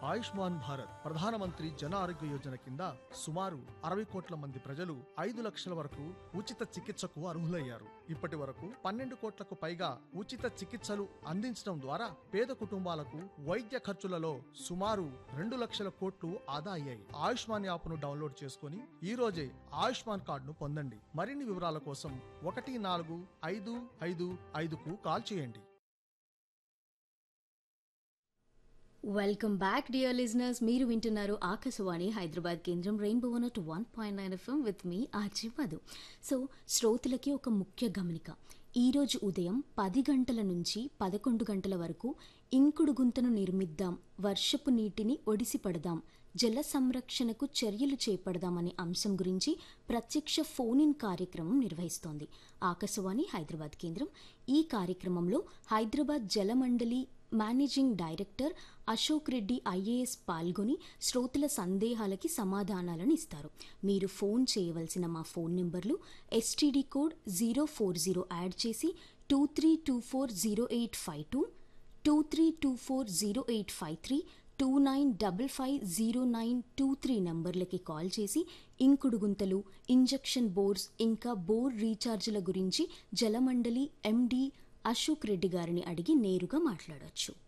ఆయుష్మాన్ భారత్ ప్రధానమంత్రి జన ఆరోగ్య యోజన కింద సుమారు అరవై కోట్ల మంది ప్రజలు ఐదు లక్షల వరకు ఉచిత చికిత్సకు అర్హులయ్యారు ఇప్పటి వరకు పన్నెండు కోట్లకు పైగా ఉచిత చికిత్సలు అందించడం ద్వారా పేద కుటుంబాలకు వైద్య ఖర్చులలో సుమారు రెండు లక్షల కోట్లు ఆదా అయ్యాయి ఆయుష్మాన్ యాప్ను డౌన్లోడ్ చేసుకుని ఈ రోజే ఆయుష్మాన్ కార్డును పొందండి మరిన్ని వివరాల కోసం ఒకటి నాలుగు ఐదు ఐదు ఐదుకు కాల్ చేయండి వెల్కమ్ బ్యాక్ డియర్ లిజనర్స్ మీరు వింటున్నారు ఆకాశవాణి హైదరాబాద్ కేంద్రం Rainbow one two one point nine FM with me RJ Madhu so శ్రోతలకి ఒక ముఖ్య గమనిక ఈరోజు ఉదయం పది గంటల నుంచి పదకొండు గంటల వరకు ఇంకుడు గుంతను నిర్మిద్దాం వర్షపు నీటిని ఒడిసి పడదాం జల సంరక్షణకు చర్యలు చేపడదాం అనే అంశం గురించి ప్రత్యక్ష ఫోన్ ఇన్ కార్యక్రమం నిర్వహిస్తోంది ఆకాశవాణి హైదరాబాద్ కేంద్రం ఈ కార్యక్రమంలో Hyderabad Jalamandali managing director Ashok Reddy IAS పాల్గొని శ్రోతల సందేహాలకి సమాధానాలను ఇస్తారు మీరు ఫోన్ చేయవలసిన మా ఫోన్ నెంబర్లు STD code zero four zero add చేసి two three two four zero eight five two two three two four zero eight five three two nine double five zero nine two three నంబర్లకి call చేసి ఇంకుడు గుంతలు injection bores ఇంకా bore రీఛార్జ్ల గురించి జలమండలి ఎండి అశోక్ రెడ్డి గారిని అడిగి నేరుగా మాట్లాడొచ్చు